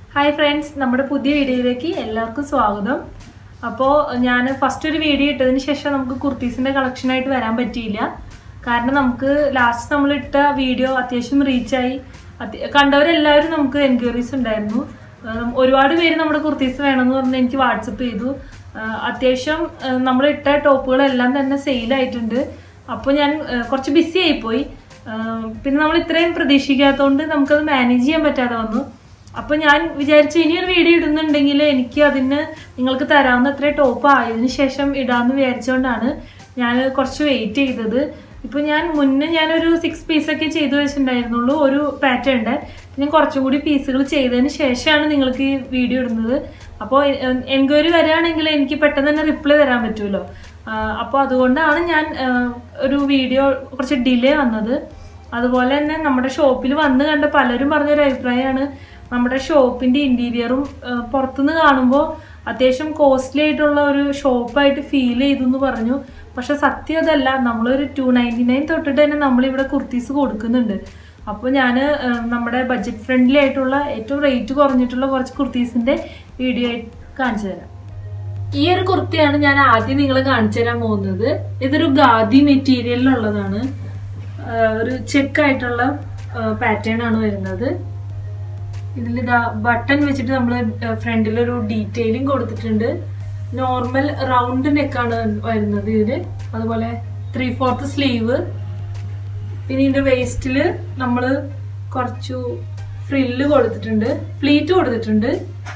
hi friends നമ്മുടെ പുതിയ വീഡിയോയിലേക്ക് എല്ലാവർക്കും സ്വാഗതം അപ്പോൾ ഞാൻ ഫസ്റ്റ് ഒരു വീഡിയോ ഇട്ടതിന് ശേഷം നമുക്ക് കുർത്തീസിൻ്റെ കളക്ഷനായിട്ട് വരാൻ പറ്റിയില്ല കാരണം നമുക്ക് ലാസ്റ്റ് നമ്മൾ ഇട്ട വീഡിയോ അത്യാവശ്യം റീച്ചായി കണ്ടവരെല്ലാവരും നമുക്ക് എൻക്വയറീസ് ഉണ്ടായിരുന്നു ഉം, ഒരുപാട് പേര് നമ്മുടെ കുർത്തീസ് വേണമെന്ന് പറഞ്ഞ് എനിക്ക് വാട്സപ്പ് ചെയ്തു ആ, അത്യാവശ്യം നമ്മൾ ഇട്ട ടോപ്പുകളെല്ലാം തന്നെ സെയിലായിട്ടുണ്ട് അപ്പോൾ ഞാൻ ആ, കുറച്ച് ബിസി ആയിപ്പോയി ആ, പിന്നെ നമ്മൾ ഇത്രയും പ്രതീക്ഷിക്കാത്തതുകൊണ്ട് നമുക്കത് മാനേജ് ചെയ്യാൻ പറ്റാതെ വന്നു അപ്പോൾ ഞാൻ വിചാരിച്ചു ഇനി ഒരു വീഡിയോ ഇടുന്നുണ്ടെങ്കിൽ എനിക്ക് അതിന് നിങ്ങൾക്ക് തരാവുന്ന അത്ര ടോപ്പ് ആയതിനു ശേഷം ഇടാമെന്ന് വിചാരിച്ചുകൊണ്ടാണ് ഞാൻ കുറച്ച് വെയിറ്റ് ചെയ്തത് ഇപ്പോൾ ഞാൻ മുന്നേ ഞാനൊരു സിക്സ് പീസൊക്കെ ചെയ്തു വെച്ചിട്ടുണ്ടായിരുന്നുള്ളൂ ഒരു പാറ്റേണിൻ്റെ ഞാൻ കുറച്ചും കൂടി പീസുകൾ ചെയ്തതിന് ശേഷമാണ് നിങ്ങൾക്ക് ഈ വീഡിയോ ഇടുന്നത് അപ്പോൾ എൻക്വയറി വരികയാണെങ്കിൽ എനിക്ക് പെട്ടെന്ന് തന്നെ റിപ്ലൈ തരാൻ പറ്റുമല്ലോ അപ്പോൾ അതുകൊണ്ടാണ് ഞാൻ ആ, ഒരു വീഡിയോ കുറച്ച് ഡിലേ വന്നത് അതുപോലെ തന്നെ നമ്മുടെ ഷോപ്പിൽ വന്ന് കണ്ട പലരും പറഞ്ഞൊരു അഭിപ്രായമാണ് നമ്മുടെ ഷോപ്പിന്റെ ഇന്റീരിയറും പുറത്തുനിന്ന് കാണുമ്പോൾ അത്യാവശ്യം കോസ്റ്റ്ലി ആയിട്ടുള്ള ഒരു ഷോപ്പായിട്ട് ഫീൽ ചെയ്തു എന്ന് പറഞ്ഞു പക്ഷെ സത്യം അതല്ല നമ്മളൊരു ടു നയൻറ്റി നയൻ തൊട്ടിട്ട് തന്നെ നമ്മളിവിടെ കുർത്തീസ് കൊടുക്കുന്നുണ്ട് അപ്പോൾ ഞാൻ നമ്മുടെ ബഡ്ജറ്റ് ഫ്രണ്ട്ലി ആയിട്ടുള്ള ഏറ്റവും റേറ്റ് കുറഞ്ഞിട്ടുള്ള കുറച്ച് കുർത്തീസിന്റെ വീഡിയോ ആയിട്ട് കാണിച്ചു തരാം ഈ ഒരു കുർത്തിയാണ് ഞാൻ ആദ്യം നിങ്ങളെ കാണിച്ചു തരാൻ പോകുന്നത് ഇതൊരു ഗാദി മെറ്റീരിയലിലുള്ളതാണ് ആഹ് ഒരു ചെക്ക് ആയിട്ടുള്ള പാറ്റേൺ ആണ് വരുന്നത് ഇതിൽ ബട്ടൺ വെച്ചിട്ട് നമ്മൾ ഫ്രണ്ടിൽ ഒരു ഡീറ്റെയിലിംഗ് കൊടുത്തിട്ടുണ്ട് നോർമൽ റൗണ്ട് നെക്കാണ് വരുന്നത് ഇതിന് അതുപോലെ ത്രീ ഫോർത്ത് സ്ലീവ് പിന്നെ ഇതിന്റെ വേസ്റ്റിൽ നമ്മൾ കുറച്ചു ഫ്രില്ല് കൊടുത്തിട്ടുണ്ട് ഫ്ലീറ്റ് കൊടുത്തിട്ടുണ്ട്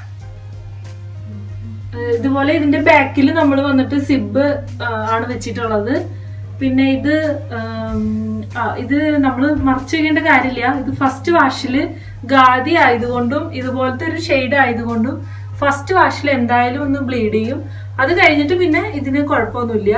ഏഹ് ഇതുപോലെ ഇതിന്റെ ബാക്കിൽ നമ്മൾ വന്നിട്ട് സിബ് ആണ് വെച്ചിട്ടുള്ളത് പിന്നെ ഇത് ആം, ആ, ഇത് നമ്മൾ മറച്ചു വെക്കേണ്ട കാര്യമില്ല ഇത് ഫസ്റ്റ് വാഷിൽ ഗാദി ആയതുകൊണ്ടും ഇതുപോലത്തെ ഒരു ഷെയ്ഡ് ആയതുകൊണ്ടും ഫസ്റ്റ് വാഷിൽ എന്തായാലും ഒന്ന് ബ്ലീഡ് ചെയ്യും അത് കഴിഞ്ഞിട്ട് പിന്നെ ഇതിന് കുഴപ്പമൊന്നുമില്ല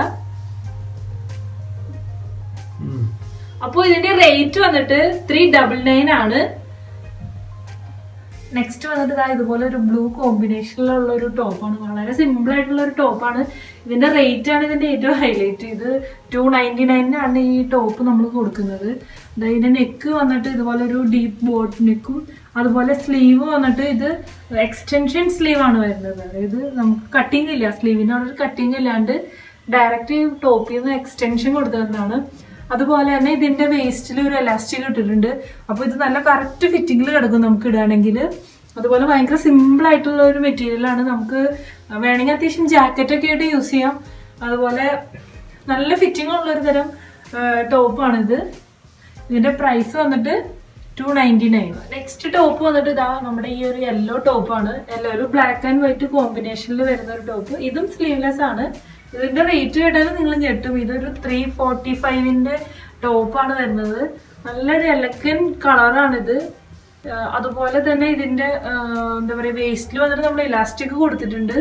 അപ്പോൾ ഇതിന്റെ റേറ്റ് വന്നിട്ട് ത്രീ ഡബിൾ നയൻ ആണ് നെക്സ്റ്റ് വന്നിട്ട് ഇതാ ഇതുപോലെ ഒരു ബ്ലൂ കോമ്പിനേഷനിലുള്ള ഒരു ടോപ്പാണ് വളരെ സിമ്പിൾ ആയിട്ടുള്ള ഒരു ടോപ്പാണ് ഇതിന്റെ റേറ്റ് ആണ് ഇതിന്റെ ഏറ്റവും ഹൈലൈറ്റ് ഇത് ടു നയൻറ്റി നയനിനാണ് ഈ ടോപ്പ് നമ്മൾ കൊടുക്കുന്നത് ദാ ഇതിന്റെ നെക്ക് വന്നിട്ട് ഇതുപോലെ ഒരു ഡീപ്പ് ബോട്ട് നെക്കും അതുപോലെ സ്ലീവ് വന്നിട്ട് ഇത് എക്സ്റ്റൻഷൻ സ്ലീവ് ആണ് വരുന്നത് അതായത് നമുക്ക് കട്ടിങ് ഇല്ല സ്ലീവിന് അവിടെ ഒരു കട്ടിങ് ഇല്ലാണ്ട് ഡയറക്റ്റ് ടോപ്പിൽ നിന്ന് എക്സ്റ്റൻഷൻ കൊടുത്തതാണ് അതുപോലെ തന്നെ ഇതിന്റെ വേസ്റ്റിൽ ഒരു എലാസ്റ്റിക് ഇട്ടിട്ടുണ്ട് അപ്പോൾ ഇത് നല്ല കറക്റ്റ് ഫിറ്റിങ്ങിൽ കിടക്കും നമുക്ക് ഇടുകയാണെങ്കിൽ അതുപോലെ ഭയങ്കര സിമ്പിൾ ആയിട്ടുള്ള ഒരു മെറ്റീരിയലാണ് നമുക്ക് വേണമെങ്കിൽ അത്യാവശ്യം ജാക്കറ്റ് ഒക്കെ ആയിട്ട് യൂസ് ചെയ്യാം അതുപോലെ നല്ല ഫിറ്റിംഗ് ഉള്ള ഒരു തരം ടോപ്പാണിത് ഇതിന്റെ പ്രൈസ് വന്നിട്ട് two ninety nine next top വന്നിട്ട് ഇതാ നമ്മുടെ ഈ ഒരു യെല്ലോ ടോപ്പാണ് യെല്ലോ ഒരു ബ്ലാക്ക് ആൻഡ് വൈറ്റ് കോമ്പിനേഷനിൽ വരുന്ന ഒരു ടോപ്പ് ഇതും സ്ലീവ്ലെസ് ആണ് ഇതിന്റെ റേറ്റ് കേട്ടാലും നിങ്ങൾ ഞെട്ടും ഇതൊരു ത്രീ ഫോർട്ടി ഫൈവിന്റെ ടോപ്പാണ് വരുന്നത് നല്ലൊരു എലക്കൻ കളറാണിത് ആഹ് അതുപോലെ തന്നെ ഇതിന്റെ ആഹ് എന്താ പറയുക വേസ്റ്റിൽ വന്നിട്ട് നമ്മൾ ഇലാസ്റ്റിക് കൊടുത്തിട്ടുണ്ട്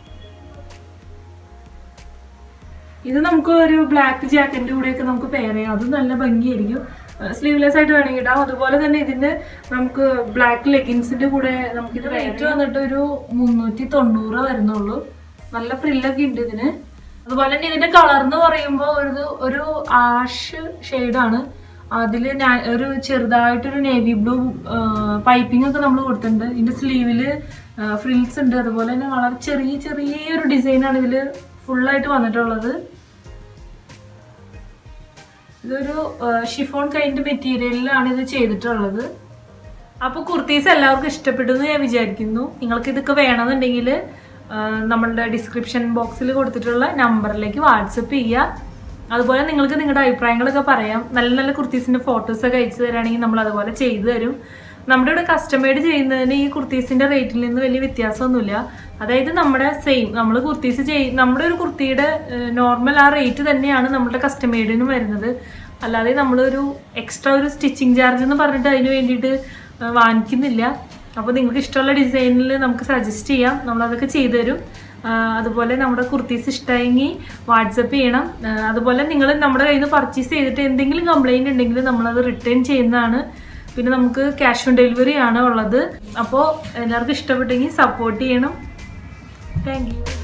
ഇത് നമുക്ക് ഒരു ബ്ലാക്ക് ജാക്കറ്റിന്റെ കൂടെയൊക്കെ നമുക്ക് പെയർ ചെയ്യാം അത് നല്ല ഭംഗിയായിരിക്കും സ്ലീവ്ലെസ് ആയിട്ട് വേണമെങ്കിൽ ഇടാം അതുപോലെ തന്നെ ഇതിന്റെ നമുക്ക് ബ്ലാക്ക് ലെഗിൻസിന്റെ കൂടെ നമുക്ക് ഇത് റേറ്റ് വന്നിട്ട് ഒരു മുന്നൂറ്റി തൊണ്ണൂറ് വരുന്നുള്ളൂ നല്ല ഫ്രില്ലൊക്കെ ഉണ്ട് ഇതിന് അതുപോലെ തന്നെ ഇതിന്റെ കളർ എന്ന് പറയുമ്പോൾ ഒരു ഒരു ആഷ് ഷെയ്ഡാണ് അതിൽ ഒരു ചെറുതായിട്ടൊരു നേവി ബ്ലൂ പൈപ്പിംഗ് ഒക്കെ നമ്മൾ കൊടുത്തിട്ടുണ്ട് ഇതിന്റെ സ്ലീവില് ഫ്രിൽസ് ഉണ്ട് അതുപോലെ തന്നെ വളരെ ചെറിയ ചെറിയൊരു ഡിസൈനാണ് ഇതിൽ ഫുള്ളായിട്ട് വന്നിട്ടുള്ളത് ഇതൊരു ഷിഫോൺ കൈൻഡ് മെറ്റീരിയലിലാണ് ഇത് ചെയ്തിട്ടുള്ളത് അപ്പോൾ കുർത്തീസ് എല്ലാവർക്കും ഇഷ്ടപ്പെട്ടു എന്ന് ഞാൻ വിചാരിക്കുന്നു നിങ്ങൾക്ക് ഇതൊക്കെ വേണമെന്നുണ്ടെങ്കിൽ നമ്മളുടെ ഡിസ്ക്രിപ്ഷൻ ബോക്സിൽ കൊടുത്തിട്ടുള്ള നമ്പറിലേക്ക് വാട്സപ്പ് ചെയ്യുക അതുപോലെ നിങ്ങൾക്ക് നിങ്ങളുടെ അഭിപ്രായങ്ങളൊക്കെ പറയാം നല്ല നല്ല കുർത്തീസിന്റെ ഫോട്ടോസ് ഒക്കെ അയച്ചു തരാണെങ്കിൽ നമ്മൾ അതുപോലെ ചെയ്തു തരും നമ്മുടെ ഇവിടെ കസ്റ്റമൈഡ് ചെയ്യുന്നതിന് ഈ കുർത്തീസിന്റെ റേറ്റിൽ നിന്ന് വലിയ വ്യത്യാസമൊന്നുമില്ല അതായത് നമ്മുടെ സെയിം നമ്മൾ കുർത്തീസ് ചെയ് നമ്മുടെ ഒരു കുർത്തിയുടെ നോർമൽ ആ റേറ്റ് തന്നെയാണ് നമ്മുടെ കസ്റ്റമൈഡിനും വരുന്നത് അല്ലാതെ നമ്മളൊരു എക്സ്ട്രാ ഒരു സ്റ്റിച്ചിങ് ചാർജ് എന്ന് പറഞ്ഞിട്ട് അതിന് വേണ്ടിയിട്ട് ആ, വാങ്ങിക്കുന്നില്ല അപ്പോൾ നിങ്ങൾക്ക് ഇഷ്ടമുള്ള ഡിസൈനിൽ നമുക്ക് സജസ്റ്റ് ചെയ്യാം നമ്മളതൊക്കെ ചെയ്തു തരും ആ, അതുപോലെ നമ്മുടെ കുർത്തീസ് ഇഷ്ടമായെങ്കിൽ വാട്സപ്പ് ചെയ്യണം ആ, അതുപോലെ നിങ്ങൾ നമ്മുടെ കയ്യിൽ നിന്ന് പർച്ചേസ് ചെയ്തിട്ട് എന്തെങ്കിലും കംപ്ലൈൻറ്റ് ഉണ്ടെങ്കിൽ നമ്മളത് റിട്ടേൺ ചെയ്യുന്നതാണ് പിന്നെ നമുക്ക് ക്യാഷ് ഓൺ ഡെലിവറി ആണ് ഉള്ളത് അപ്പോൾ എല്ലാവർക്കും ഇഷ്ടപ്പെട്ടെങ്കിൽ സപ്പോർട്ട് ചെയ്യണം താങ്ക് യു